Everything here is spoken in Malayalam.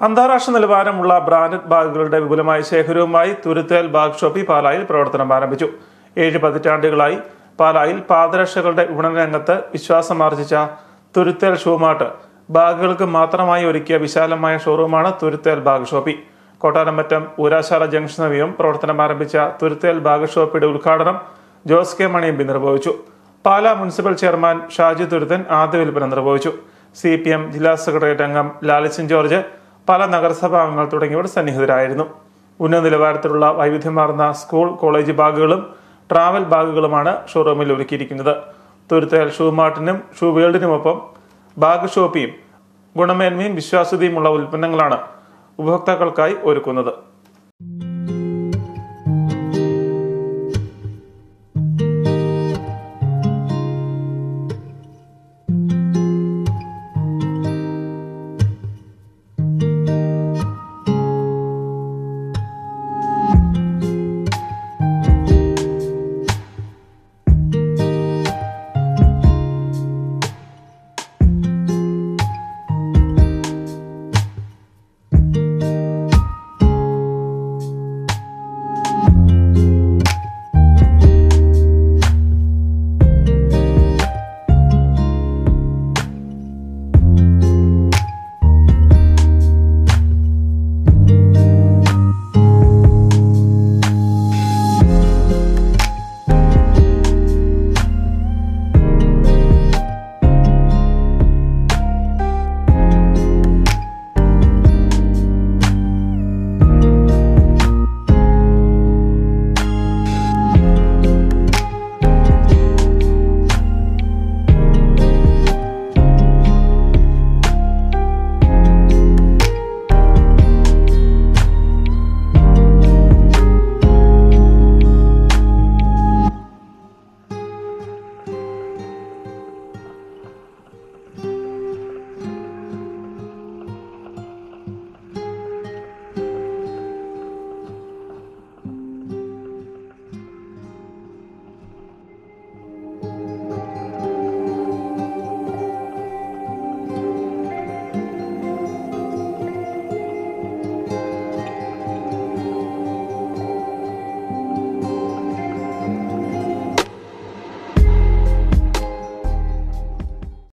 അന്താരാഷ്ട്ര നിലവാരമുള്ള ബ്രാൻഡഡ് ബാഗുകളുടെ വിപുലമായ ശേഖരവുമായി തുരുത്തേൽ ബാഗ് ഷോപ്പി പാലായിൽ പ്രവർത്തനം ആരംഭിച്ചു ഏഴ് പതിറ്റാണ്ടുകളായി പാലായിൽ പാദരക്ഷകളുടെ വിപണന രംഗത്ത് വിശ്വാസമാർജിച്ച തുരുത്തേൽ ഷൂമാർട്ട് ബാഗുകൾക്ക് മാത്രമായി ഒരുക്കിയ വിശാലമായ ഷോറൂമാണ് Thuruthel bag shoppe Kottaramattam Oorashala junction സമീപം പ്രവർത്തനം ആരംഭിച്ച തുരുത്തേൽ ബാഗ് ഷോപ്പിയുടെ ഉദ്ഘാടനം Jose K Mani M P നിർവഹിച്ചു പാലാ മുനിസിപ്പൽ ചെയർമാൻ ഷാജി തുരുത്തൻ ആദ്യ വിൽപ്പന നിർവഹിച്ചു സി പി എം ജില്ലാ സെക്രട്ടേറിയറ്റ് അംഗം ലാലിച്ചൻ ജോർജ് പല നഗരസഭാ അംഗങ്ങൾ തുടങ്ങിയവർ സന്നിഹിതരായിരുന്നു ഉന്നത നിലവാരത്തിലുള്ള വൈവിധ്യമാർന്ന സ്കൂൾ കോളേജ് ബാഗുകളും ട്രാവൽ ബാഗുകളുമാണ് ഷോറൂമിൽ ഒരുക്കിയിരിക്കുന്നത് തുരുത്തേൽ ഷൂ മാർട്ടിനും ഷൂ വേൾഡിനുമൊപ്പം ബാഗ് ഷോപ്പിയും ഗുണമേന്മയും വിശ്വാസ്യതയുമുള്ള ഉൽപ്പന്നങ്ങളാണ് ഉപഭോക്താക്കൾക്കായി ഒരുക്കുന്നത്